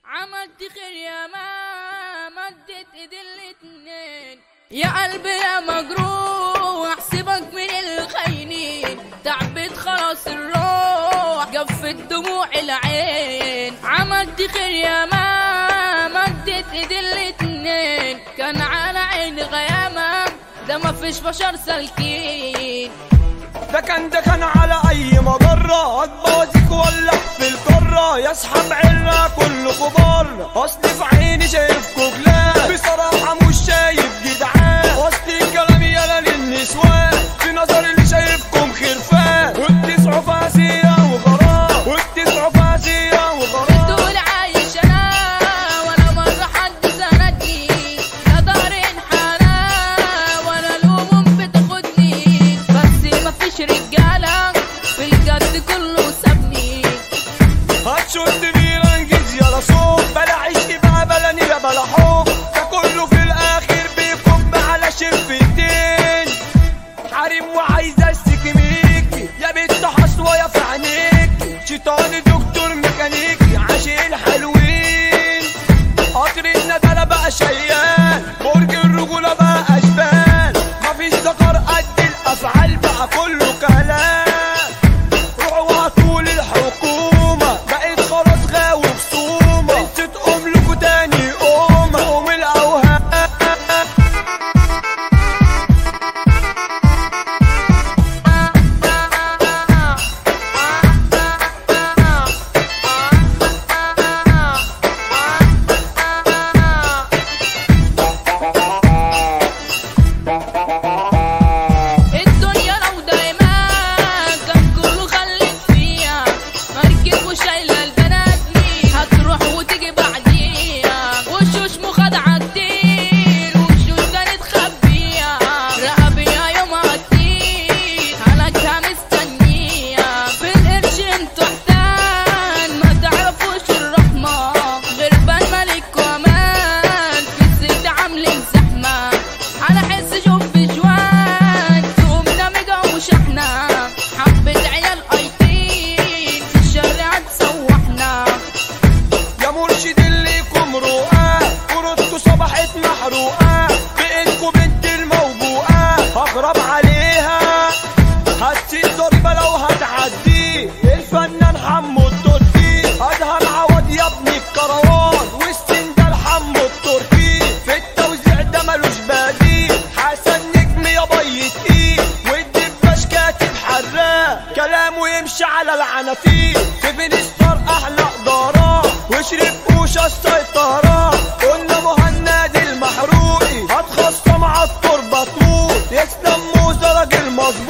عملت خير يا ما مدت ايد الاتنين يا قلبي يا مجروح سيبك من الخاينين تعبت خلاص الروح جفت دموع العين عملت خير يا ما مدت ايد الاتنين كان على عين غيامة ده مفيش بشر سالكين ده كان ده كان على اي مضرة هتبوظك ولا في القارة يسحب عنا كلكوا بره اصل في عيني شايفكوا جلاد بصراحة مش شايف جدعان اصل الكلام يالا للنسوان في نظر اللي شايفكم خرفان وبتسعوا فاسية وغرام وبتسعوا فاسية وغرام بتقول عايش انا ولا مرة حد سندني لا ضهر انحنى ولا الهموم بتاخدني بس مفيش رجالة في الجد كله سابني هتشد بينا انجز يا رسول بلا عشق بقى بلا نية بلا حب ده كله في الاخر بيكب على شفتين حريم وعايزة اشتكي ميكي يا بنت حصوة يا في عينيكي شيطاني دكتور ميكانيكي عاشق الحلوين قطر الندلة بقى شيال برج الرجولة بقى اشبال مفيش ذكر قد الافعال بقى كله كلام روحوا طول الحكومة بقيت خلاص غاوي خصومة انت تقوم لكوا تاني قومة قوم الأوهام الدنيا لو دايما كان كله خليك فيها مركب وشايلة البنات مين هتروح وتيجي بعديها وشوش مخادعة كتير وشوش كانت خبيها رقبيها يومها كتير هلكها مستنية في القرش انتوا حتان ما تعرفوش الرحمة غربان ملك ومان في الست عاملين زحمة على حس شوف جوان تقوم دمجة وشحنة حبة عيال ايتين في الشارع تسوحنا يا مرشد اللي يكون رؤاه ورودكوا صبحت محروقة بإيدكوا بنت الموبوءة هغرب عليها هاتي الضربة لو هتعدي الفنان حمو التركي أدهم عوض يا ابني الكروان والسندال حمو التركي في التوزيع ده ملوش بديل حسن نجم يا بي تقيل والدباش كاتب حراق كلامه يمشي على العناتيل في فينستر أحلى إدارة وشرب كوشة السيطرة قلنا مهند المحروقي هتخصم على التربة طول يسلم موسى راجل مظبوط